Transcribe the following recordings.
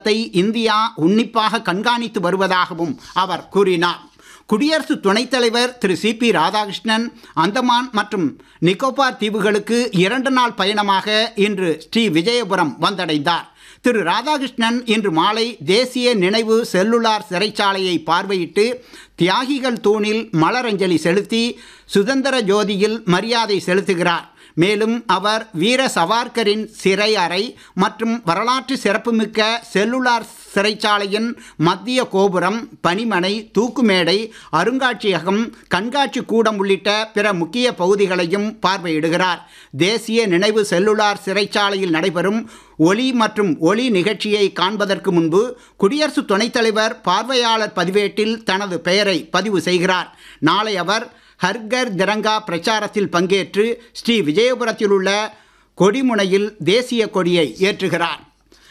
த்தை இந்தியா உன்னிப்பாக கண்காணித்து வருவதாகவும் அவர் கூறினார் குடியரசு துணைத் தலைவர் திரு சி பி ராதாகிருஷ்ணன் அந்தமான் மற்றும் நிக்கோபார் தீவுகளுக்கு இரண்டு நாள் பயணமாக இன்று ஸ்ரீ விஜயபுரம் வந்தடைந்தார் திரு ராதாகிருஷ்ணன் இன்று மாலை தேசிய நினைவு செல்லுலார் சிறைச்சாலையை பார்வையிட்டு தியாகிகள் தூணில் மலரஞ்சலி செலுத்தி சுதந்திர ஜோதியில் மரியாதை செலுத்துகிறார் மேலும் அவர் வீர சவார்கரின் சிறை அறை மற்றும் வரலாற்று சிறப்புமிக்க செல்லுலார் சிறைச்சாலையின் மத்திய கோபுரம் பனிமனை தூக்குமேடை அருங்காட்சியகம் கண்காட்சி கூடம் உள்ளிட்ட பிற முக்கிய பகுதிகளையும் பார்வையிடுகிறார் தேசிய நினைவு செல்லுலார் சிறைச்சாலையில் நடைபெறும் ஒலி மற்றும் ஒளி நிகழ்ச்சியை காண்பதற்கு முன்பு குடியரசு துணைத் தலைவர் பார்வையாளர் பதிவேட்டில் தனது பெயரை பதிவு செய்கிறார் நாளை அவர் ஹர்கர் திரங்கா பிரச்சாரத்தில் பங்கேற்று ஸ்ரீ விஜயபுரத்தில் உள்ள கொடிமுனையில் தேசிய கொடியை ஏற்றுகிறார்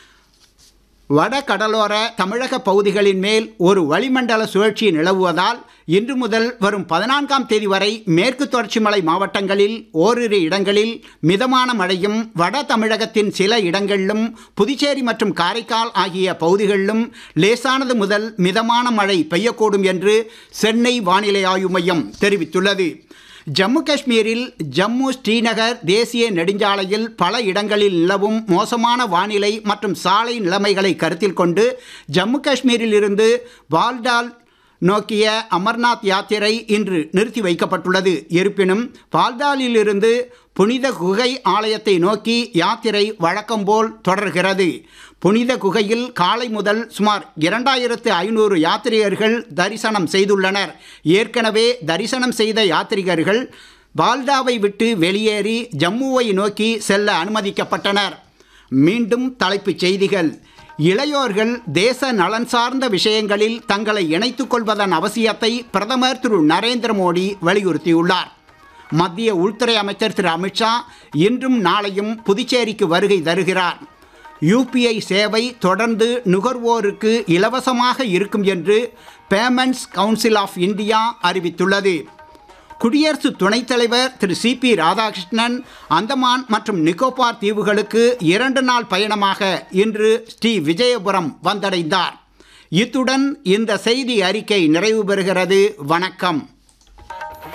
வட கடலோர தமிழக பகுதிகளின் மேல் ஒரு வளிமண்டல சுழற்சி நிலவுவதால் இன்று முதல் வரும் பதினான்காம் தேதி வரை மேற்கு தொடர்ச்சி மலை மாவட்டங்களில் ஓரிரு இடங்களில் மிதமான மழையும் வட தமிழகத்தின் சில இடங்களிலும் புதுச்சேரி மற்றும் காரைக்கால் ஆகிய பகுதிகளிலும் லேசானது முதல் மிதமான மழை பெய்யக்கூடும் என்று சென்னை வானிலை ஆய்வு மையம் தெரிவித்துள்ளது ஜம்மு காஷ்மீரில் ஜம்மு ஸ்ரீநகர் தேசிய நெடுஞ்சாலையில் பல இடங்களில் நிலவும் மோசமான வானிலை மற்றும் சாலை நிலைமைகளை கருத்தில் கொண்டு ஜம்மு காஷ்மீரில் இருந்து பால்டால் நோக்கிய அமர்நாத் யாத்திரை இன்று நிறுத்தி வைக்கப்பட்டுள்ளது இருப்பினும் பால்டாலில் இருந்து புனித குகை ஆலயத்தை நோக்கி யாத்திரை வழக்கம்போல் தொடர்கிறது புனித குகையில் காலை முதல் சுமார் இரண்டாயிரத்து ஐநூறு யாத்ரீகர்கள் தரிசனம் செய்துள்ளனர் ஏற்கனவே தரிசனம் செய்த யாத்ரீகர்கள் பால்டாவை விட்டு வெளியேறி ஜம்முவை நோக்கி செல்ல அனுமதிக்கப்பட்டனர் மீண்டும் தலைப்புச் செய்திகள் இளையோர்கள் தேச நலன் சார்ந்த விஷயங்களில் தங்களை இணைத்துக் கொள்வதன் அவசியத்தை பிரதமர் திரு நரேந்திர மோடி வலியுறுத்தியுள்ளார் மத்திய உள்துறை அமைச்சர் திரு அமித்ஷா இன்றும் நாளையும் புதுச்சேரிக்கு வருகை தருகிறார் யூபிஐ சேவை தொடர்ந்து நுகர்வோருக்கு இலவசமாக இருக்கும் என்று பேமெண்ட்ஸ் கவுன்சில் ஆஃப் இந்தியா அறிவித்துள்ளது குடியரசு துணைத் தலைவர் திரு சி பி ராதாகிருஷ்ணன் அந்தமான் மற்றும் நிக்கோபார் தீவுகளுக்கு இரண்டு நாள் பயணமாக இன்று ஸ்ரீ விஜயபுரம் வந்தடைந்தார் இத்துடன் இந்த செய்தி அறிக்கை நிறைவு பெறுகிறது வணக்கம்